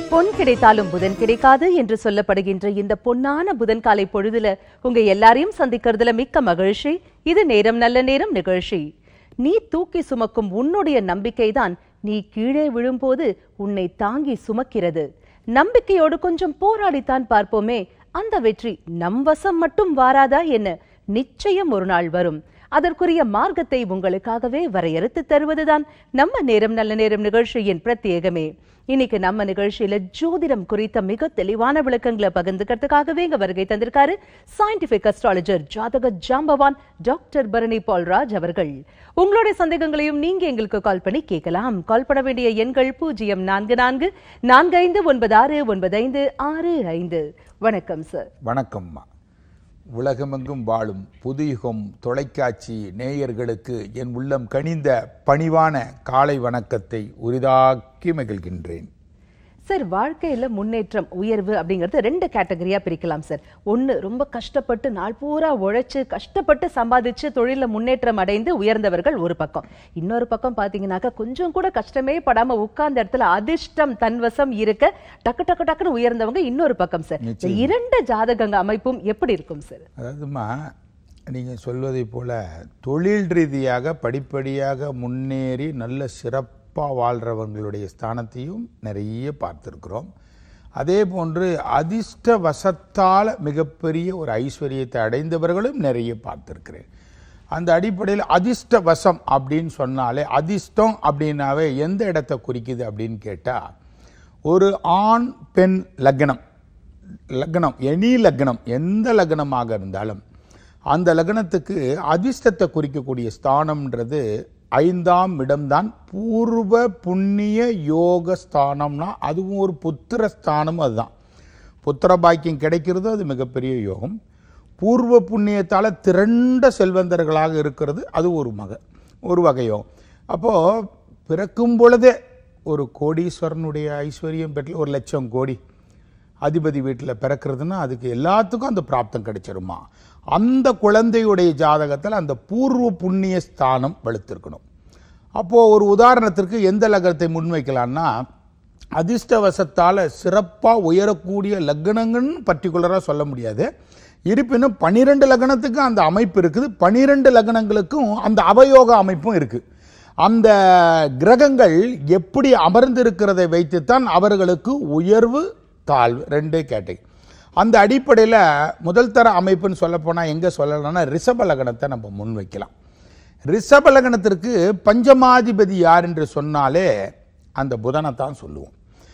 பொன் கிடைத்தாலும் புதன் கிடைக்காது என்று சொல்லப்படுகின்ற இந்த பொன்னான புதன் காலை பொழுதுல உங்க எல்லாரையும் சந்திக்கிறதுல மிக்க மகிழ்ச்சி இது நேரம் நல்ல நேரம் நிகழ்ச்சி நீ தூக்கி சுமக்கும் உன்னுடைய நம்பிக்கைதான் நீ கீழே விழும்போது உன்னை தாங்கி சுமக்கிறது நம்பிக்கையோடு கொஞ்சம் போராடித்தான் பார்ப்போமே அந்த வெற்றி நம் வசம் மட்டும் வாராதா என்ன நிச்சயம் ஒரு நாள் வரும் அதற்குரிய மார்க்கத்தை உங்களுக்காகவே வரையறுத்து தருவதுதான் நம்ம நேரம் நல்ல நேரம் நிகழ்ச்சியின் பிரத்யேகமே இன்னைக்கு நம்ம நிகழ்ச்சியில ஜோதிடம் குறித்த மிக தெளிவான விளக்கங்களை பகிர்ந்துக்கிறதுக்காகவே இங்க வருகை தந்திருக்காரு சயின்டிபிக் அஸ்ட்ராலஜர் ஜாதக ஜாம்பவான் டாக்டர் பரணி பால்ராஜ் அவர்கள் உங்களுடைய சந்தேகங்களையும் நீங்க எங்களுக்கு கால் பண்ணி கேட்கலாம் கால் பண்ண வேண்டிய எண்கள் பூஜ்ஜியம் நான்கு நான்கு நான்கு ஐந்து ஒன்பது ஆறு ஒன்பது ஐந்து ஆறு ஐந்து வணக்கம் சார் வணக்கம்மா உலகமெங்கும் வாழும் புதுயுகம் தொலைக்காட்சி நேயர்களுக்கு என் உள்ளம் கனிந்த பணிவான காலை வணக்கத்தை உரிதாக்கி மகிழ்கின்றேன் சார் வாழ்க்கையில முன்னேற்றம் உயர்வு அப்படிங்கிறது ரெண்டு கேட்டகரியா பிரிக்கலாம் சார் ஒண்ணு ரொம்ப கஷ்டப்பட்டு நாள் பூரா உழைச்சு கஷ்டப்பட்டு சம்பாதிச்சு தொழில முன்னேற்றம் அடைந்து உயர்ந்தவர்கள் ஒரு பக்கம் இன்னொரு பக்கம் பாத்தீங்கன்னாக்கா கொஞ்சம் கூட கஷ்டமே படாம உட்கார்ந்த இடத்துல அதிர்ஷ்டம் தன்வசம் இருக்க டக்கு டக்கு டக்குன்னு உயர்ந்தவங்க இன்னொரு பக்கம் சார் இந்த இரண்டு ஜாதகங்க அமைப்பும் எப்படி இருக்கும் சார் அதாவதுமா நீங்கள் சொல்வதைப் போல தொழில் ரீதியாக படிப்படியாக முன்னேறி நல்ல சிறப்பாக வாழ்கிறவங்களுடைய ஸ்தானத்தையும் நிறைய பார்த்துருக்குறோம் அதே போன்று அதிர்ஷ்ட வசத்தால் மிகப்பெரிய ஒரு ஐஸ்வர்யத்தை அடைந்தவர்களும் நிறைய பார்த்துருக்கிறேன் அந்த அடிப்படையில் அதிர்ஷ்ட வசம் அப்படின்னு சொன்னாலே அதிர்ஷ்டம் அப்படின்னாவே எந்த இடத்தை குறிக்குது அப்படின்னு கேட்டால் ஒரு ஆண் பெண் லக்னம் லக்னம் எனி லக்னம் எந்த லக்னமாக இருந்தாலும் அந்த லக்னத்துக்கு அதிர்ஷ்டத்தை குறிக்கக்கூடிய ஸ்தானம்ன்றது ஐந்தாம் இடம்தான் பூர்வ புண்ணிய யோக ஸ்தானம்னா அதுவும் ஒரு புத்திர ஸ்தானம் அதுதான் புத்திர பாக்கியம் கிடைக்கிறது அது மிகப்பெரிய யோகம் பூர்வ புண்ணியத்தால் திரண்ட செல்வந்தர்களாக இருக்கிறது அது ஒரு மக ஒரு வகை யோகம் அப்போது பிறக்கும் பொழுதே ஒரு கோடீஸ்வரனுடைய ஐஸ்வர்யம் பெற்ற ஒரு லட்சம் கோடி அதிபதி வீட்டில் பிறக்கிறதுனா அதுக்கு எல்லாத்துக்கும் அந்த பிராப்தம் கிடைச்சிருமா அந்த குழந்தையுடைய ஜாதகத்தில் அந்த பூர்வ புண்ணிய ஸ்தானம் வலுத்திருக்கணும் அப்போது ஒரு உதாரணத்திற்கு எந்த லக்னத்தை முன்வைக்கலான்னா அதிர்ஷ்டவசத்தால் சிறப்பாக உயரக்கூடிய லக்னங்கள்னு பர்டிகுலராக சொல்ல முடியாது இருப்பினும் பனிரெண்டு லக்னத்துக்கு அந்த அமைப்பு இருக்குது பனிரெண்டு லக்னங்களுக்கும் அந்த அவயோக அமைப்பும் இருக்குது அந்த கிரகங்கள் எப்படி அமர்ந்திருக்கிறதை வைத்துத்தான் அவர்களுக்கு உயர்வு தாழ்வு ரெண்டே கேட்டகரி அந்த அடிப்படையில் முதல் தர அமைப்புன்னு சொல்ல போனால் எங்கே சொல்லலாம்னா ரிஷப லக்னத்தை நம்ம முன்வைக்கலாம் ரிஷப லக்னத்திற்கு பஞ்சமாதிபதி யார் என்று சொன்னாலே அந்த புதனை தான் சொல்லுவோம்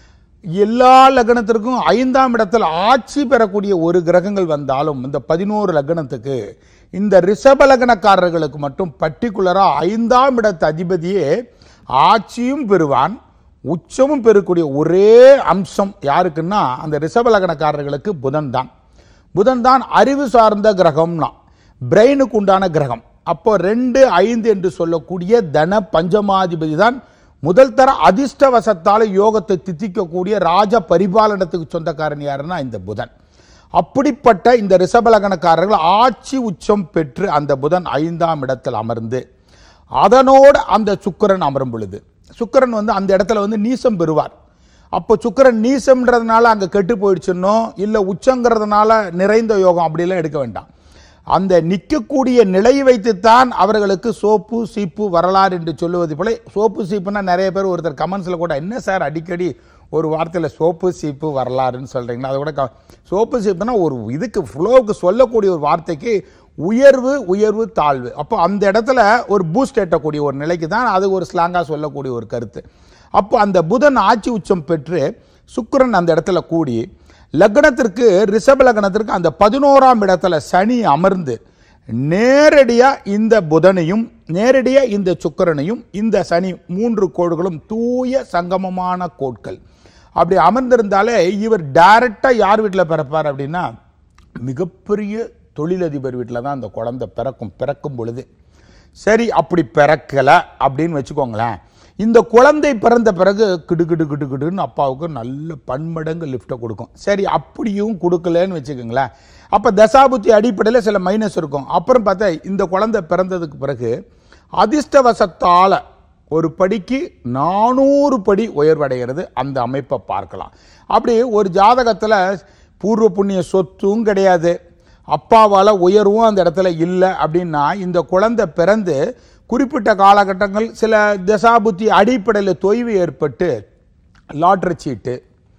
எல்லா லக்னத்திற்கும் ஐந்தாம் இடத்தில் ஆட்சி பெறக்கூடிய ஒரு கிரகங்கள் வந்தாலும் இந்த பதினோரு லக்னத்துக்கு இந்த ரிஷப லக்னக்காரர்களுக்கு மட்டும் பர்டிகுலராக ஐந்தாம் இடத்து அதிபதியே ஆட்சியும் பெறுவான் உச்சமும் பெறக்கூடிய ஒரே அம்சம் யாருக்குன்னா அந்த ரிஷப லக்னக்காரர்களுக்கு புதன் தான் புதன் தான் அறிவு சார்ந்த கிரகம்னா பிரெயினுக்கு உண்டான கிரகம் அப்போ ரெண்டு ஐந்து என்று சொல்லக்கூடிய தன பஞ்சமாதிபதி தான் முதல் தர அதிர்ஷ்டவசத்தால் யோகத்தை தித்திக்கக்கூடிய ராஜ பரிபாலனத்துக்கு சொந்தக்காரன் யாருன்னா இந்த புதன் அப்படிப்பட்ட இந்த ரிஷபலகனக்காரர்கள் ஆட்சி உச்சம் பெற்று அந்த புதன் ஐந்தாம் இடத்தில் அமர்ந்து அதனோடு அந்த சுக்கிரன் அமரும் பொழுது சுக்கிரன் வந்து அந்த இடத்துல வந்து நீசம் பெறுவார் அப்போ சுக்கிரன் நீசம்ன்றதுனால அங்கே கெட்டு போயிடுச்சுன்னோ இல்லை உச்சங்கிறதுனால நிறைந்த யோகம் அப்படிலாம் எடுக்க வேண்டாம் அந்த நிற்கக்கூடிய நிலையை வைத்துத்தான் அவர்களுக்கு சோப்பு சீப்பு வரலாறு என்று சொல்லுவது போல சோப்பு சீப்புனா நிறைய பேர் ஒருத்தர் கமெண்ட்ஸில் கூட என்ன சார் அடிக்கடி ஒரு வார்த்தையில் சோப்பு சீப்பு வரலாறுன்னு சொல்கிறீங்களா அதை கூட க- சோப்பு சீப்புனா ஒரு இதுக்கு ஃப்ளோவுக்கு சொல்லக்கூடிய ஒரு வார்த்தைக்கு உயர்வு உயர்வு தாழ்வு அப்போ அந்த இடத்துல ஒரு பூஸ்ட் எட்டக்கூடிய ஒரு நிலைக்கு தான் அது ஒரு ஸ்லாங்காக சொல்லக்கூடிய ஒரு கருத்து அப்போ அந்த புதன் ஆட்சி உச்சம் பெற்று சுக்கிரன் அந்த இடத்துல கூடி லக்னத்திற்கு ரிஷப லக்னத்திற்கு அந்த பதினோராம் இடத்துல சனி அமர்ந்து நேரடியா இந்த புதனையும் நேரடியா இந்த சுக்கிரனையும் இந்த சனி மூன்று கோடுகளும் தூய சங்கமமான கோட்கள் அப்படி அமர்ந்திருந்தாலே இவர் டைரக்டா யார் வீட்டில் பிறப்பார் அப்படின்னா மிகப்பெரிய தொழிலதிபர் வீட்டில் தான் அந்த குழந்தை பிறக்கும் பிறக்கும் பொழுது சரி அப்படி பிறக்கல அப்படின்னு வச்சுக்கோங்களேன் இந்த குழந்தை பிறந்த பிறகு கிடு கிடு கிடு கிடுன்னு அப்பாவுக்கு நல்ல பன்மடங்கு லிஃப்ட்டை கொடுக்கும் சரி அப்படியும் கொடுக்கலன்னு வச்சுக்கோங்களேன் அப்போ தசாபுத்தி அடிப்படையில் சில மைனஸ் இருக்கும் அப்புறம் பார்த்தா இந்த குழந்தை பிறந்ததுக்கு பிறகு அதிர்ஷ்டவசத்தால் ஒரு படிக்கு நானூறு படி உயர்வடைகிறது அந்த அமைப்பை பார்க்கலாம் அப்படி ஒரு ஜாதகத்தில் பூர்வ புண்ணிய சொத்தும் கிடையாது அப்பாவால் உயர்வும் அந்த இடத்துல இல்லை அப்படின்னா இந்த குழந்தை பிறந்து குறிப்பிட்ட காலகட்டங்கள் சில தசாபுத்தி அடிப்படையில் தொய்வு ஏற்பட்டு லாட்டரி சீட்டு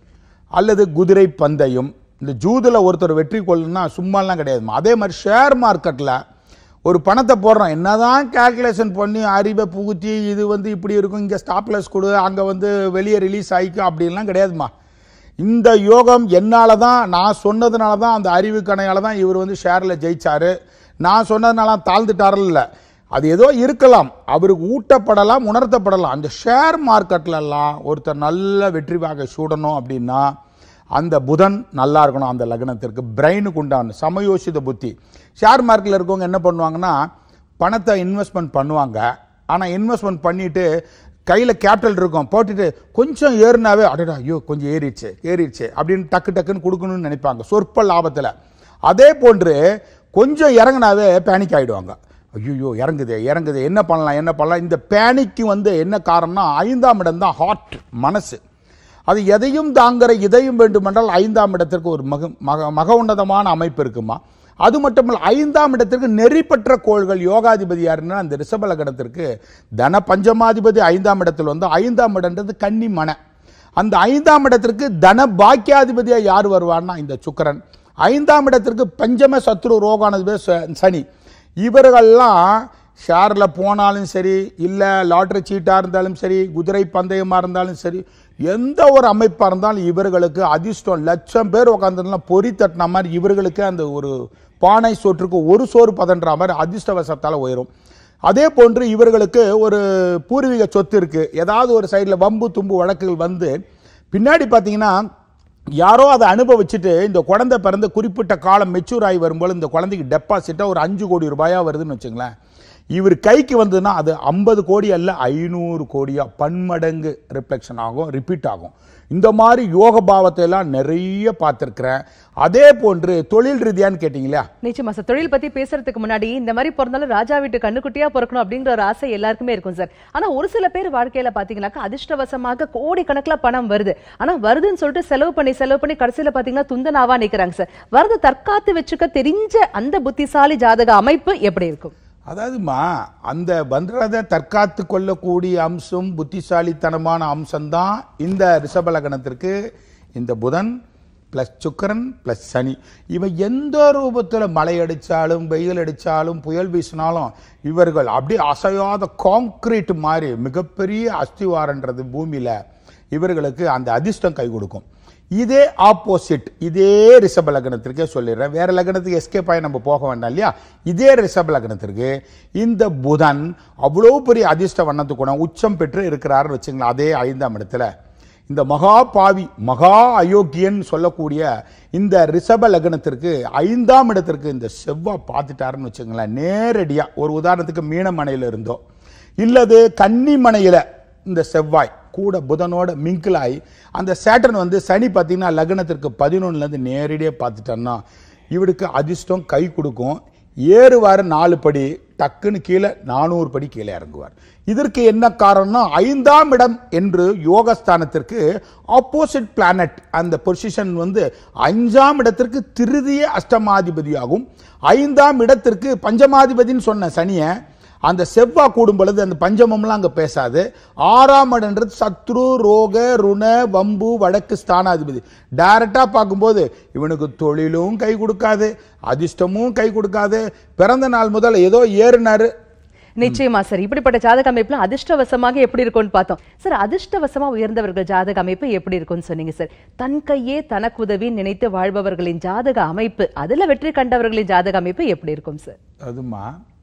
அல்லது குதிரை பந்தயம் இந்த ஜூதில் ஒருத்தர் வெற்றி கொள்ளணும்னா சும்மாலாம் கிடையாதுமா அதே மாதிரி ஷேர் மார்க்கெட்டில் ஒரு பணத்தை போடுறோம் என்னதான் கால்குலேஷன் பண்ணி அறிவை புகுத்தி இது வந்து இப்படி இருக்கும் இங்கே ஸ்டாப்லெஸ் கொடு அங்கே வந்து வெளியே ரிலீஸ் ஆகிக்கும் அப்படின்லாம் கிடையாதுமா இந்த யோகம் என்னால தான் நான் சொன்னதுனால தான் அந்த அறிவு கணையால தான் இவர் வந்து ஷேரில் ஜெயிச்சாரு நான் சொன்னதுனால தாழ்ந்துட்டாரில்ல அது ஏதோ இருக்கலாம் அவருக்கு ஊட்டப்படலாம் உணர்த்தப்படலாம் அந்த ஷேர் மார்க்கெட்லலாம் ஒருத்தர் நல்ல வெற்றி வாகை சூடணும் அப்படின்னா அந்த புதன் நல்லா இருக்கணும் அந்த லக்னத்திற்கு பிரெயினுக்கு உண்டான சமயோசித புத்தி ஷேர் மார்க்கெட்டில் இருக்கவங்க என்ன பண்ணுவாங்கன்னா பணத்தை இன்வெஸ்ட்மெண்ட் பண்ணுவாங்க ஆனால் இன்வெஸ்ட்மெண்ட் பண்ணிட்டு கையில் கேபிட்டல் இருக்கும் போட்டுட்டு கொஞ்சம் ஏறினாவே அடடா ஐயோ கொஞ்சம் ஏறிடுச்சு ஏறிடுச்சு அப்படின்னு டக்கு டக்குன்னு கொடுக்கணும்னு நினைப்பாங்க சொற்ப லாபத்தில் அதே போன்று கொஞ்சம் இறங்குனாவே பேனிக் ஆகிடுவாங்க ஐயோ இறங்குது இறங்குது என்ன பண்ணலாம் என்ன பண்ணலாம் இந்த பேனிக்கு வந்து என்ன காரணம்னா ஐந்தாம் இடம் தான் ஹார்ட் மனசு அது எதையும் தாங்கிற இதயம் வேண்டுமென்றால் ஐந்தாம் இடத்திற்கு ஒரு மக மக மக உன்னதமான அமைப்பு இருக்குமா அது மட்டுமல்ல ஐந்தாம் இடத்திற்கு நெறிப்பற்ற கோள்கள் யோகாதிபதி யாருன்னா அந்த ரிஷப லக்னத்திற்கு தன பஞ்சமாதிபதி ஐந்தாம் இடத்தில் வந்து ஐந்தாம் இடம்ன்றது கன்னி மன அந்த ஐந்தாம் இடத்திற்கு தன பாக்கியாதிபதியா யார் வருவார்னா இந்த சுக்கிரன் ஐந்தாம் இடத்திற்கு பஞ்சம சத்ரு ரோகானது சனி இவர்கள்லாம் ஷேரில் போனாலும் சரி இல்லை லாட்ரி சீட்டாக இருந்தாலும் சரி குதிரை பந்தயமாக இருந்தாலும் சரி எந்த ஒரு அமைப்பாக இருந்தாலும் இவர்களுக்கு அதிர்ஷ்டம் லட்சம் பேர் உட்காந்துலாம் பொறி தட்டின மாதிரி இவர்களுக்கு அந்த ஒரு பானை சோற்றுக்கு ஒரு சோறு பதன்ற மாதிரி அதிர்ஷ்டவசத்தால் உயரும் அதே போன்று இவர்களுக்கு ஒரு பூர்வீக சொத்து இருக்கு ஏதாவது ஒரு சைடில் வம்பு தும்பு வழக்குகள் வந்து பின்னாடி பார்த்தீங்கன்னா யாரோ அதை அனுபவிச்சுட்டு இந்த குழந்தை பிறந்து குறிப்பிட்ட காலம் மெச்சூர் ஆகி வரும்போது இந்த குழந்தைக்கு டெபாசிட்டாக ஒரு அஞ்சு கோடி ரூபாயா வருதுன்னு வச்சுங்களேன் இவர் கைக்கு வந்ததுன்னா அது ஐம்பது கோடி அல்ல ஐநூறு கோடியா பன்மடங்கு ரிஃப்ளெக்ஷன் ஆகும் ரிப்பீட் ஆகும் இந்த மாதிரி யோக பாவத்தை எல்லாம் நிறைய பார்த்துருக்கிறேன் அதே போன்று தொழில் ரீதியான்னு கேட்டிங்களா நிச்சயமா சார் தொழில் பத்தி பேசுறதுக்கு முன்னாடி இந்த மாதிரி பிறந்தாலும் ராஜா வீட்டு கண்ணுக்குட்டியா பிறக்கணும் அப்படிங்கிற ஒரு ஆசை எல்லாருக்குமே இருக்கும் சார் ஆனா ஒரு சில பேர் வாழ்க்கையில பாத்தீங்கன்னாக்கா அதிர்ஷ்டவசமாக கோடி கணக்குல பணம் வருது ஆனா வருதுன்னு சொல்லிட்டு செலவு பண்ணி செலவு பண்ணி கடைசியில பாத்தீங்கன்னா துந்தனாவா நிக்கிறாங்க சார் வரது தற்காத்து வச்சுக்க தெரிஞ்ச அந்த புத்திசாலி ஜாதக அமைப்பு எப்படி இருக்கும் அதாவதுமா அந்த பந்திரதை தற்காத்து கொள்ளக்கூடிய அம்சம் புத்திசாலித்தனமான அம்சம்தான் இந்த ரிஷப லக்னத்திற்கு இந்த புதன் ப்ளஸ் சுக்கரன் ப்ளஸ் சனி இவன் எந்த ரூபத்தில் மழை அடித்தாலும் வெயில் அடித்தாலும் புயல் வீசினாலும் இவர்கள் அப்படியே அசையாத காங்க்ரீட் மாதிரி மிகப்பெரிய அஸ்திவாரன்றது பூமியில் இவர்களுக்கு அந்த அதிர்ஷ்டம் கை கொடுக்கும் இதே ஆப்போசிட் இதே ரிஷப லக்னத்திற்கே சொல்லிடுறேன் வேற லக்னத்துக்கு எஸ்கேப் ஆகி நம்ம போக வேண்டாம் இல்லையா இதே ரிஷப லக்னத்திற்கு இந்த புதன் அவ்வளோ பெரிய அதிர்ஷ்ட வண்ணத்து குணம் உச்சம் பெற்று இருக்கிறாருன்னு வச்சுங்களேன் அதே ஐந்தாம் இடத்துல இந்த மகா பாவி மகா அயோக்கியன் சொல்லக்கூடிய இந்த ரிஷப லக்னத்திற்கு ஐந்தாம் இடத்திற்கு இந்த செவ்வாய் பார்த்துட்டாருன்னு வச்சுங்களேன் நேரடியாக ஒரு உதாரணத்துக்கு மீனமனையில் இருந்தோ இல்லது கன்னிமனையில் இந்த செவ்வாய் கூட புதனோட மிங்கிள் ஆகி அந்த சேட்டன் வந்து சனி பார்த்தீங்கன்னா லக்னத்திற்கு பதினொன்னுலேருந்து நேரடியாக பார்த்துட்டோன்னா இவருக்கு அதிர்ஷ்டம் கை கொடுக்கும் ஏறுவார் நாலு படி டக்குன்னு கீழே நானூறு படி கீழே இறங்குவார் இதற்கு என்ன காரணம்னா ஐந்தாம் இடம் என்று யோகஸ்தானத்திற்கு ஆப்போசிட் பிளானட் அந்த பொசிஷன் வந்து அஞ்சாம் இடத்திற்கு திருதிய அஷ்டமாதிபதியாகும் ஐந்தாம் இடத்திற்கு பஞ்சமாதிபதின்னு சொன்ன சனியை அந்த செவ்வாய் கூடும் பொழுது அந்த பஞ்சமம்லாம் அங்கே பேசாது ஆறாம் இடம்ன்றது சத்ரு ரோக ருண வம்பு வடக்கு ஸ்தானாதிபதி டைரக்டாக பார்க்கும்போது இவனுக்கு தொழிலும் கை கொடுக்காது அதிர்ஷ்டமும் கை கொடுக்காது பிறந்த நாள் முதல் ஏதோ ஏறினாரு நிச்சயமா சார் இப்படிப்பட்ட ஜாதக அமைப்புல அதிர்ஷ்டவசமாக எப்படி இருக்கும்னு பார்த்தோம் சார் அதிர்ஷ்டவசமா உயர்ந்தவர்கள் ஜாதக அமைப்பு எப்படி இருக்கும்னு சொன்னீங்க சார் தன் கையே தனக்கு உதவி நினைத்து வாழ்பவர்களின் ஜாதக அமைப்பு அதுல வெற்றி கண்டவர்களின் ஜாதக அமைப்பு எப்படி இருக்கும் சார் அதுமா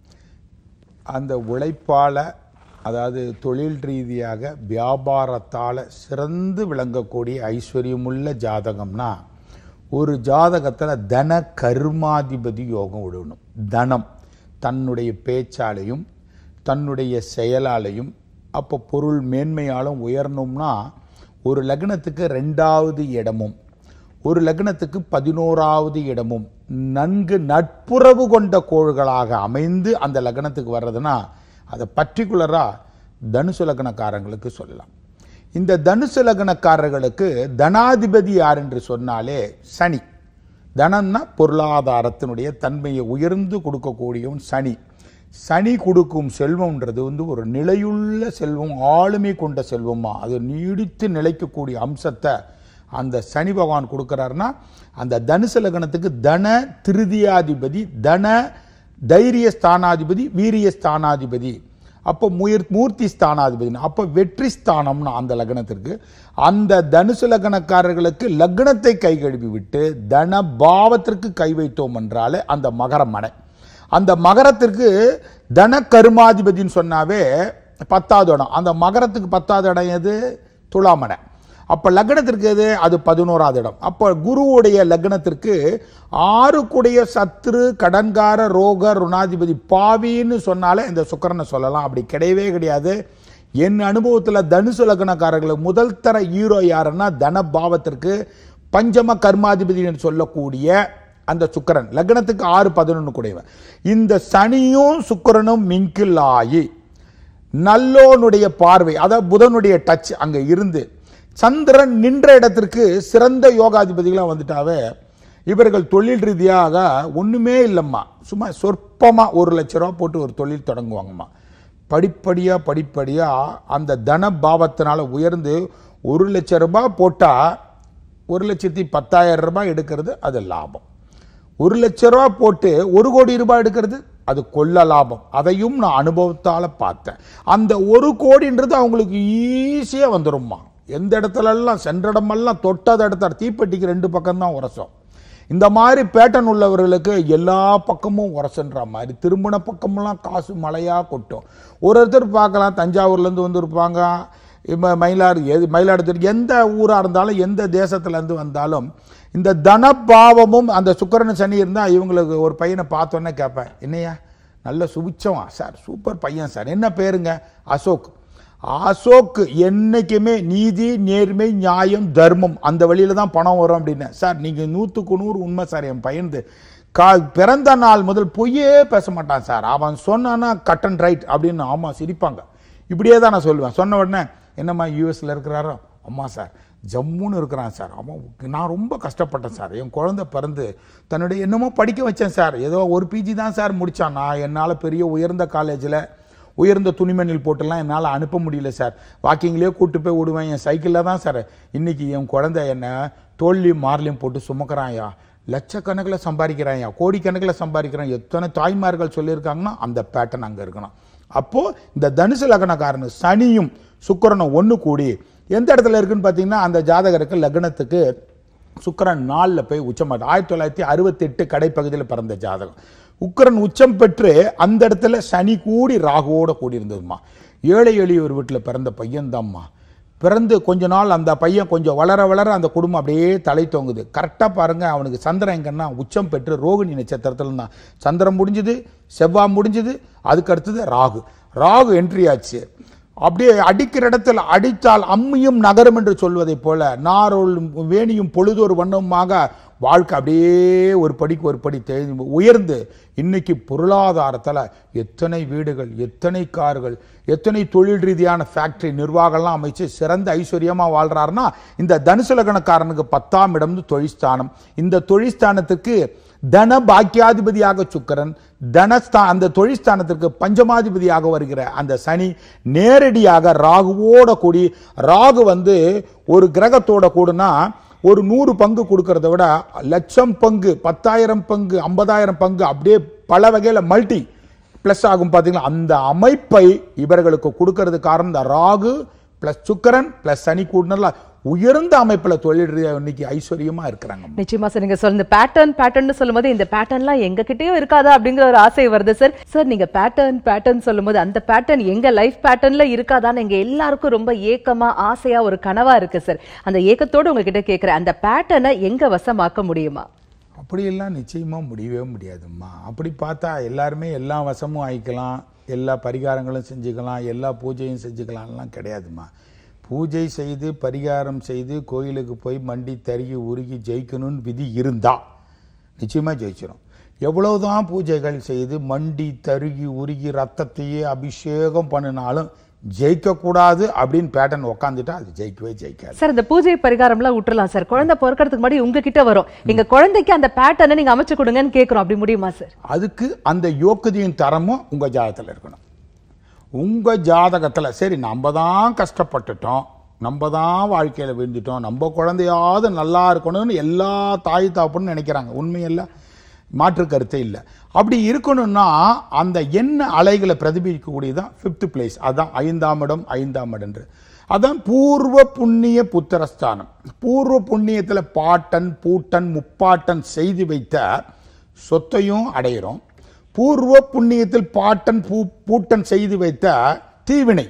அந்த உழைப்பால அதாவது தொழில் ரீதியாக வியாபாரத்தால் சிறந்து விளங்கக்கூடிய ஐஸ்வர்யமுள்ள ஜாதகம்னா ஒரு ஜாதகத்தில் தன கர்மாதிபதி யோகம் விடணும் தனம் தன்னுடைய பேச்சாலையும் தன்னுடைய செயலாலையும் அப்போ பொருள் மேன்மையாலும் உயரணும்னா ஒரு லக்னத்துக்கு ரெண்டாவது இடமும் ஒரு லக்னத்துக்கு பதினோராவது இடமும் நன்கு நட்புறவு கொண்ட கோள்களாக அமைந்து அந்த லக்னத்துக்கு வர்றதுன்னா அதை பர்டிகுலராக தனுசு லக்னக்காரங்களுக்கு சொல்லலாம் இந்த தனுசு லக்னக்காரர்களுக்கு தனாதிபதி யார் என்று சொன்னாலே சனி தனம்னா பொருளாதாரத்தினுடைய தன்மையை உயர்ந்து கொடுக்கக்கூடியவன் சனி சனி கொடுக்கும் செல்வம்ன்றது வந்து ஒரு நிலையுள்ள செல்வம் ஆளுமை கொண்ட செல்வமா அது நீடித்து நிலைக்கக்கூடிய அம்சத்தை அந்த சனி பகவான் கொடுக்கறாருன்னா அந்த தனுசு லக்னத்துக்கு தன திருதியாதிபதி தன தைரிய ஸ்தானாதிபதி வீரிய ஸ்தானாதிபதி அப்போ முயற் மூர்த்தி ஸ்தானாதிபதி அப்போ வெற்றி ஸ்தானம்னு அந்த லக்னத்திற்கு அந்த தனுசு லக்னக்காரர்களுக்கு லக்னத்தை கை கழுவி விட்டு தன பாவத்திற்கு கை வைத்தோம் என்றாலே அந்த மகர மனை அந்த மகரத்திற்கு தன கருமாதிபதின்னு சொன்னாவே பத்தாவது இடம் அந்த மகரத்துக்கு பத்தாவது இடம் எது துலாமனை அப்போ லக்னத்திற்கு எது அது பதினோராவது இடம் அப்போ குருவுடைய லக்னத்திற்கு ஆறுக்குடைய சத்ரு கடன்கார ரோக ருணாதிபதி பாவின்னு சொன்னாலே இந்த சுக்கரனை சொல்லலாம் அப்படி கிடையவே கிடையாது என் அனுபவத்தில் தனுசு லக்னக்காரர்களுக்கு முதல் தர ஹீரோ யாருன்னா தன பாவத்திற்கு பஞ்சம கர்மாதிபதினு சொல்லக்கூடிய அந்த சுக்கரன் லக்னத்துக்கு ஆறு பதினொன்று கூடையவன் இந்த சனியும் சுக்கிரனும் மிங்கில் ஆகி நல்லோனுடைய பார்வை அதாவது புதனுடைய டச் அங்க இருந்து சந்திரன் நின்ற இடத்திற்கு சிறந்த யோகாதிபதிகளாக வந்துட்டாவே இவர்கள் தொழில் ரீதியாக ஒண்ணுமே இல்லைம்மா சும்மா சொற்பமா ஒரு லட்ச ரூபா போட்டு ஒரு தொழில் தொடங்குவாங்கம்மா படிப்படியா படிப்படியா அந்த தன பாவத்தினால உயர்ந்து ஒரு லட்ச ரூபாய் போட்டா ஒரு லட்சத்தி பத்தாயிரம் ரூபாய் எடுக்கிறது அது லாபம் ஒரு லட்ச ரூபா போட்டு ஒரு கோடி ரூபாய் எடுக்கிறது அது கொள்ள லாபம் அதையும் நான் அனுபவத்தால பார்த்தேன் அந்த ஒரு கோடின்றது அவங்களுக்கு ஈஸியா வந்துரும்மா எந்த இடத்துல எல்லாம் சென்ற இடமெல்லாம் தொட்டத இடத்துல தீப்பெட்டிக்கு ரெண்டு பக்கம் தான் உரசம் இந்த மாதிரி பேட்டன் உள்ளவர்களுக்கு எல்லா பக்கமும் உரசுன்ற மாதிரி திரும்பின பக்கமெல்லாம் காசு மழையா கொட்டும் ஒரு ஒருத்தர் பார்க்கலாம் தஞ்சாவூர்லேருந்து வந்திருப்பாங்க இப்போ மயிலாடு எது மயிலாடுதுறை எந்த ஊராக இருந்தாலும் எந்த தேசத்துலேருந்து வந்தாலும் இந்த தனபாவமும் அந்த சுக்கிரன் சனி இருந்தால் இவங்களுக்கு ஒரு பையனை பார்த்தோன்னே கேட்பேன் என்னையா நல்ல சுபிச்சமா சார் சூப்பர் பையன் சார் என்ன பேருங்க அசோக் அசோக் என்னைக்குமே நீதி நேர்மை நியாயம் தர்மம் அந்த வழியில தான் பணம் வரும் அப்படின்னு சார் நீங்க நூற்றுக்கு நூறு உண்மை சார் என் பையனது கா பிறந்த நாள் முதல் பொய்யே பேச மாட்டான் சார் அவன் சொன்னான்னா கட் அண்ட் ரைட் அப்படின்னு ஆமா சிரிப்பாங்க இப்படியே தான் நான் சொல்லுவேன் சொன்ன உடனே என்னம்மா யூஎஸ்ல இருக்கிறாரோ அம்மா சார் ஜம்முன்னு இருக்கிறான் சார் அவன் நான் ரொம்ப கஷ்டப்பட்டேன் சார் என் குழந்தை பிறந்து தன்னுடைய என்னமோ படிக்க வச்சேன் சார் ஏதோ ஒரு பிஜி தான் சார் முடித்தான் நான் என்னால் பெரிய உயர்ந்த காலேஜில் உயர்ந்த துணிமணில் போட்டுலாம் என்னால் அனுப்ப முடியல சார் வாக்கிங்லேயே கூட்டு போய் விடுவேன் என் சைக்கிளில் தான் சார் இன்னைக்கு என் குழந்தை என்ன தோல்லையும் மார்லையும் போட்டு சுமக்கிறான்யா லட்சக்கணக்கில் சம்பாதிக்கிறான்யா கோடிக்கணக்கில் சம்பாதிக்கிறான் எத்தனை தாய்மார்கள் சொல்லியிருக்காங்கன்னா அந்த பேட்டர்ன் அங்கே இருக்கணும் அப்போ இந்த தனுசு லக்னக்காரனு சனியும் சுக்கிரனும் ஒன்று கூடி எந்த இடத்துல இருக்குன்னு பார்த்தீங்கன்னா அந்த ஜாதகருக்கு லக்னத்துக்கு சுக்கிரன் நாலில் போய் உச்சமாட்டு ஆயிரத்தி தொள்ளாயிரத்தி அறுபத்தெட்டு கடைப்பகுதியில் பிறந்த ஜாதகம் உக்கிரன் உச்சம் பெற்று அந்த இடத்துல சனி கூடி ராகுவோட கூடி இருந்ததுமா ஏழை எளியவர் வீட்டில் பிறந்த பையன்தாம்மா பிறந்து கொஞ்ச நாள் அந்த பையன் கொஞ்சம் வளர வளர அந்த குடும்பம் அப்படியே தலை தொங்குது கரெக்டாக பாருங்க அவனுக்கு சந்திரன் எங்கன்னா உச்சம் பெற்று ரோகிணி நட்சத்திரத்தில் தான் சந்திரன் முடிஞ்சது செவ்வாய் முடிஞ்சது அதுக்கு அடுத்தது ராகு ராகு என்ட்ரி ஆச்சு அப்படியே அடிக்கிற இடத்தில் அடித்தால் அம்மியும் நகரும் என்று சொல்வதைப் போல நாரோல் வேணியும் பொழுதொரு வண்ணமாக வாழ்க்கை அப்படியே ஒரு படிக்கு ஒரு படி தெ- உயர்ந்து இன்னைக்கு பொருளாதாரத்தில் எத்தனை வீடுகள் எத்தனை கார்கள் எத்தனை தொழில் ரீதியான ஃபேக்டரி நிர்வாகம்லாம் அமைச்சு சிறந்த ஐஸ்வர்யமா வாழ்றாருன்னா இந்த தனுசு லக்னக்காரனுக்கு பத்தாம் இடம் வந்து தொழிற்ஸ்தானம் இந்த தொழிற்ஸ்தானத்துக்கு தன பாக்கியாதிபதியாக சுக்கரன் தனஸ்தா அந்த தொழிற்ஸ்தானத்திற்கு பஞ்சமாதிபதியாக வருகிற அந்த சனி நேரடியாக ராகுவோட கூடி ராகு வந்து ஒரு கிரகத்தோட கூடுனா ஒரு நூறு பங்கு கொடுக்கறத விட லட்சம் பங்கு பத்தாயிரம் பங்கு ஐம்பதாயிரம் பங்கு அப்படியே பல வகையில மல்டி பிளஸ் ஆகும் பாத்தீங்களா அந்த அமைப்பை இவர்களுக்கு கொடுக்கறது காரணம் இந்த ராகு பிளஸ் சுக்கரன் பிளஸ் சனி கூடுனல உயர்ந்த அமைப்புல தொழில் ரீதியா இன்னைக்கு ஐஸ்வர்யமா இருக்கிறாங்க நிச்சயமா சார் நீங்க சொல்ல பேட்டர்ன் பேட்டர்ன் சொல்லும்போது இந்த பேட்டர்ன்லாம் எங்க கிட்டயும் இருக்காதா அப்படிங்கிற ஒரு ஆசை வருது சார் சார் நீங்க பேட்டர்ன் பேட்டர்ன் சொல்லும்போது அந்த பேட்டர்ன் எங்க லைஃப் பேட்டர்ன்ல இருக்காதான்னு எங்க எல்லாருக்கும் ரொம்ப ஏக்கமா ஆசையா ஒரு கனவா இருக்கு சார் அந்த ஏக்கத்தோட உங்ககிட்ட கேக்குறேன் அந்த பேட்டர்னை எங்க வசமாக்க முடியுமா அப்படியெல்லாம் நிச்சயமா முடியவே முடியாதும்மா அப்படி பார்த்தா எல்லாருமே எல்லா வசமும் ஆயிக்கலாம் எல்லா பரிகாரங்களும் செஞ்சுக்கலாம் எல்லா பூஜையும் செஞ்சுக்கலாம்லாம் கிடையாதும்மா பூஜை செய்து பரிகாரம் செய்து கோயிலுக்கு போய் மண்டி தருகி உருகி ஜெயிக்கணும்னு விதி இருந்தா நிச்சயமா ஜெயிச்சிடும் எவ்வளவுதான் பூஜைகள் செய்து மண்டி தருகி உருகி ரத்தத்தையே அபிஷேகம் பண்ணினாலும் ஜெயிக்க கூடாது அப்படின்னு பேட்டர்ன் உக்காந்துட்டா அது ஜெயிக்கவே ஜெயிக்காது சார் இந்த பூஜை பரிகாரம்லாம் விட்டுறலாம் சார் குழந்தை பிறக்கிறதுக்கு முன்னாடி உங்ககிட்ட வரும் எங்க குழந்தைக்கு அந்த பேட்டர்னை நீங்க அமைச்சு கொடுங்கன்னு கேக்குறோம் அப்படி முடியுமா சார் அதுக்கு அந்த யோக்கியதையும் தரமும் உங்க ஜாதகத்தில் இருக்கணும் உங்க ஜாதகத்துல சரி நம்ம தான் கஷ்டப்பட்டுட்டோம் நம்ம தான் வாழ்க்கையில விழுந்துட்டோம் நம்ம குழந்தையாவது நல்லா இருக்கணும்னு எல்லா தாய் தாப்புன்னு நினைக்கிறாங்க உண்மையில்ல மாற்று கருத்தே இல்லை அப்படி இருக்கணும்னா அந்த என்ன அலைகளை பிரதிபலிக்கக்கூடியதான் ஃபிஃப்த் பிளேஸ் அதான் ஐந்தாம் இடம் ஐந்தாம் இடன்று அதான் பூர்வ புண்ணிய புத்திரஸ்தானம் பூர்வ புண்ணியத்துல பாட்டன் பூட்டன் முப்பாட்டன் செய்து வைத்த சொத்தையும் அடையிறோம் பூர்வ புண்ணியத்தில் பாட்டன் பூ பூட்டன் செய்து வைத்த தீவினை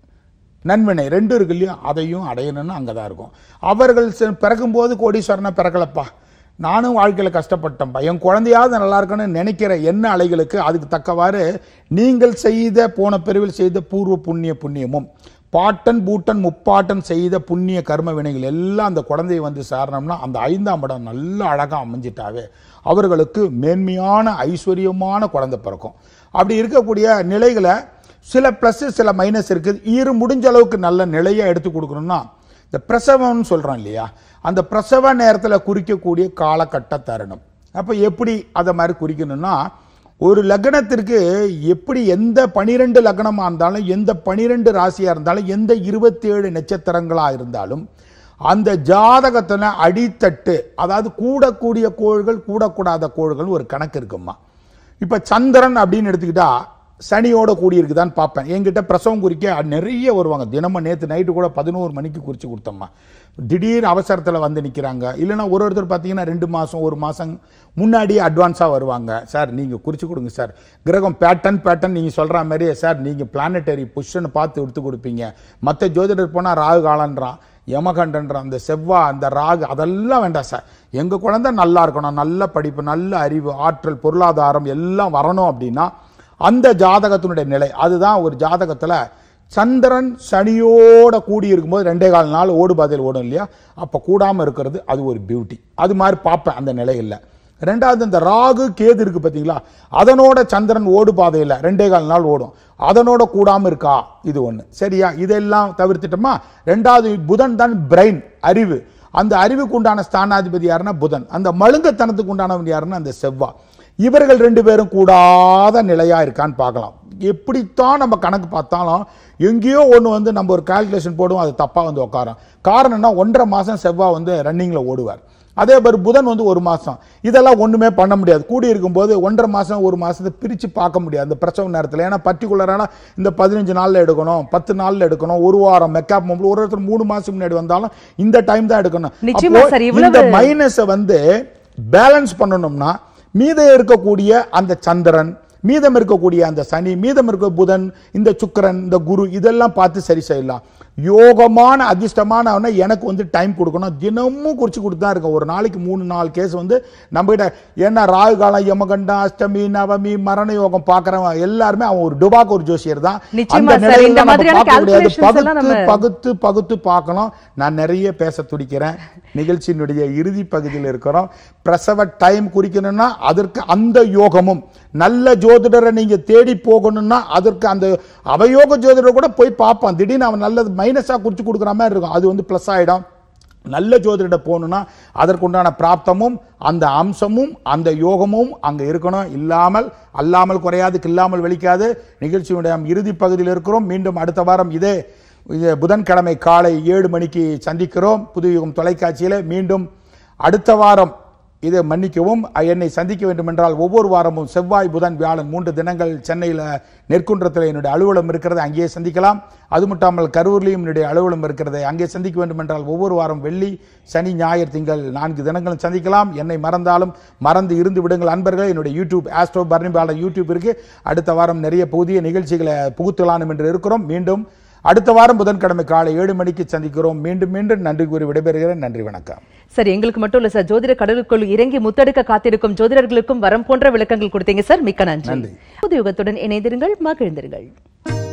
நன்வினை ரெண்டும் இருக்கு இல்லையா அதையும் அடையணும்னு அங்கே தான் இருக்கும் அவர்கள் செ- பிறக்கும்போது கோடீஸ்வரனை பிறக்கலப்பா நானும் வாழ்க்கையில் கஷ்டப்பட்டேன்ப்பா என் குழந்தையாவது நல்லா இருக்கணும்னு நினைக்கிற என்ன அலைகளுக்கு அதுக்கு தக்கவாறு நீங்கள் செய்த போன பிரிவில் செய்த பூர்வ புண்ணிய புண்ணியமும் பாட்டன் பூட்டன் முப்பாட்டன் செய்த புண்ணிய கர்ம வினைகள் எல்லாம் அந்த குழந்தையை வந்து சேரணும்னா அந்த ஐந்தாம் இடம் நல்ல அழகாக அமைஞ்சிட்டாவே அவர்களுக்கு மேன்மையான ஐஸ்வர்யமான குழந்தை பிறக்கும் அப்படி இருக்கக்கூடிய நிலைகளை சில ப்ளஸ் சில மைனஸ் இருக்குது ஈறு முடிஞ்ச அளவுக்கு நல்ல நிலையை எடுத்து கொடுக்கணும்னா இந்த பிரசவம்னு சொல்றோம் இல்லையா அந்த பிரசவ நேரத்தில் குறிக்கக்கூடிய காலகட்ட தருணம் அப்போ எப்படி அதை மாதிரி குறிக்கணும்னா ஒரு லக்னத்திற்கு எப்படி எந்த பனிரெண்டு லக்னமாக இருந்தாலும் எந்த பனிரெண்டு ராசியாக இருந்தாலும் எந்த இருபத்தேழு நட்சத்திரங்களாக இருந்தாலும் அந்த ஜாதகத்தில் அடித்தட்டு அதாவது கூடக்கூடிய கோள்கள் கூடக்கூடாத கோள்கள் ஒரு கணக்கு இருக்குமா இப்போ சந்திரன் அப்படின்னு எடுத்துக்கிட்டா சனியோட கூடி இருக்குதான்னு பார்ப்பேன் என்கிட்ட பிரசவம் குறிக்க நிறைய வருவாங்க தினமும் நேற்று நைட்டு கூட பதினோரு மணிக்கு குறித்து கொடுத்தோம்மா திடீர் அவசரத்தில் வந்து நிற்கிறாங்க இல்லைன்னா ஒரு ஒருத்தர் பார்த்தீங்கன்னா ரெண்டு மாதம் ஒரு மாதம் முன்னாடியே அட்வான்ஸாக வருவாங்க சார் நீங்கள் குறித்து கொடுங்க சார் கிரகம் பேட்டன் பேட்டன் நீங்கள் சொல்கிற மாதிரியே சார் நீங்கள் பிளானட்டரி பொசிஷனை பார்த்து எடுத்து கொடுப்பீங்க மற்ற ஜோதிடர் போனால் ராகு காலன்றான் யமகண்டன்றான் அந்த செவ்வா அந்த ராகு அதெல்லாம் வேண்டாம் சார் எங்கள் குழந்தை நல்லா இருக்கணும் நல்ல படிப்பு நல்ல அறிவு ஆற்றல் பொருளாதாரம் எல்லாம் வரணும் அப்படின்னா அந்த ஜாதகத்தினுடைய நிலை அதுதான் ஒரு ஜாதகத்துல சந்திரன் சனியோட கூடி இருக்கும்போது ரெண்டே கால் நாள் ஓடு பாதையில் ஓடும் இல்லையா அப்ப கூடாம இருக்கிறது அது ஒரு பியூட்டி அது மாதிரி பார்ப்பேன் அந்த நிலையில் ரெண்டாவது இந்த ராகு கேது இருக்கு பார்த்தீங்களா அதனோட சந்திரன் ஓடு பாதையில் ரெண்டே கால் நாள் ஓடும் அதனோட கூடாம இருக்கா இது ஒண்ணு சரியா இதெல்லாம் தவிர்த்துட்டோமா ரெண்டாவது புதன் தான் பிரெயின் அறிவு அந்த அறிவுக்கு உண்டான ஸ்தானாதிபதி யாருன்னா புதன் அந்த மழுங்கத்தனத்துக்கு உண்டானவன் யாருன்னா அந்த செவ்வா இவர்கள் ரெண்டு பேரும் கூடாத நிலையா இருக்கான்னு பார்க்கலாம் எப்படித்தான் நம்ம கணக்கு பார்த்தாலும் எங்கேயோ ஒன்று வந்து நம்ம ஒரு கால்குலேஷன் போடுவோம் அது தப்பா வந்து உட்காரும் காரணம்னா ஒன்றரை மாசம் செவ்வாய் வந்து ரன்னிங்ல ஓடுவார் அதே மாதிரி புதன் வந்து ஒரு மாசம் இதெல்லாம் ஒண்ணுமே பண்ண முடியாது கூடி இருக்கும்போது ஒன்றரை மாசம் ஒரு மாசத்தை பிரிச்சு பார்க்க முடியாது அந்த பிரசவ நேரத்தில் ஏன்னா பர்டிகுலரான இந்த பதினஞ்சு நாள்ல எடுக்கணும் பத்து நாள்ல எடுக்கணும் ஒரு வாரம் மெக்கப் ஒரு ஒருத்தர் மூணு மாசம் முன்னாடி வந்தாலும் இந்த டைம் தான் எடுக்கணும் நிச்சயமா அப்போ சார், இவ்வளவு- இந்த மைனஸை வந்து பேலன்ஸ் பண்ணணும்னா மீதம் இருக்கக்கூடிய அந்த சந்திரன் மீதம் இருக்கக்கூடிய அந்த சனி மீதம் இருக்க புதன் இந்த சுக்கிரன் இந்த குரு இதெல்லாம் பார்த்து சரி செய்யலாம் யோகமான அதிர்ஷ்டமான அவனை எனக்கு வந்து டைம் கொடுக்கணும் தினமும் குறிச்சு கொடுத்து தான் இருக்கும் ஒரு நாளைக்கு மூணு நாலு கேஸ் வந்து நம்ம கிட்ட ஏன்னா ராகு காலம் யமகண்டம் அஷ்டமி நவமி மரண யோகம் பார்க்கறவன் எல்லாருமே அவன் ஒரு டுபாக்கு ஒரு ஜோசியர் தான் நிச்சயமா அந்த சார், நிலையில இந்த நம்ம மாதிரியான பார்க்க முடியாது calculations எல்லாம் பகுத்து நம்ம- பகுத்து பகுத்து பார்க்கணும் நான் நிறைய பேச துடிக்கிறேன் நிகழ்ச்சியினுடைய இறுதி பகுதியில் இருக்கிறோம் பிரசவ டைம் குறிக்கணும்னா அதற்கு அந்த யோகமும் நல்ல ஜோதிடரை நீங்க தேடி போகணும்னா அதற்கு அந்த அவயோக ஜோதிடர் கூட போய் பார்ப்பான் திடீர்னு அவன் நல்லது மைனஸா குறிச்சு கொடுக்குற மாதிரி இருக்கும் அது வந்து ப்ளஸ் ஆயிடும் நல்ல ஜோதிட போகணும்னா அதற்குண்டான பிராப்தமும் அந்த அம்சமும் அந்த யோகமும் அங்க இருக்கணும் இல்லாமல் அல்லாமல் குறையாது கில்லாமல் வெளிக்காது நிகழ்ச்சியுடைய இறுதி பகுதியில் இருக்கிறோம் மீண்டும் அடுத்த வாரம் இதே இது புதன்கிழமை காலை ஏழு மணிக்கு சந்திக்கிறோம் புதுயுகம் தொலைக்காட்சியில் மீண்டும் அடுத்த வாரம் இதை மன்னிக்கவும் என்னை சந்திக்க வேண்டும் என்றால் ஒவ்வொரு வாரமும் செவ்வாய் புதன் வியாழன் மூன்று தினங்கள் சென்னையில் நெற்குன்றத்தில் என்னுடைய அலுவலகம் இருக்கிறது அங்கேயே சந்திக்கலாம் அது மட்டும் கரூர்லையும் என்னுடைய அலுவலகம் இருக்கிறது அங்கே சந்திக்க வேண்டும் என்றால் ஒவ்வொரு வாரம் வெள்ளி சனி ஞாயிறு திங்கள் நான்கு தினங்களும் சந்திக்கலாம் என்னை மறந்தாலும் மறந்து இருந்து விடுங்கள் அன்பர்கள் என்னுடைய யூடியூப் ஆஸ்ட்ரோ பர்னிபால யூடியூப் இருக்கு அடுத்த வாரம் நிறைய புதிய நிகழ்ச்சிகளை புகுத்தலாம் என்று இருக்கிறோம் மீண்டும் அடுத்த வாரம் புதன்கிழமை காலை ஏழு மணிக்கு சந்திக்கிறோம் மீண்டும் மீண்டும் நன்றி கூறி விடைபெறுகிறேன் நன்றி வணக்கம் சார் எங்களுக்கு மட்டும் இல்ல சார் ஜோதிட கடலுக்குள் இறங்கி முத்தெடுக்க காத்திருக்கும் ஜோதிடர்களுக்கும் வரம் போன்ற விளக்கங்கள் கொடுத்தீங்க சார் மிக்க நன்றி நன்றி. புது யுகத்துடன் இணைந்திருங்கள் மகிழ்ந்திருங்கள்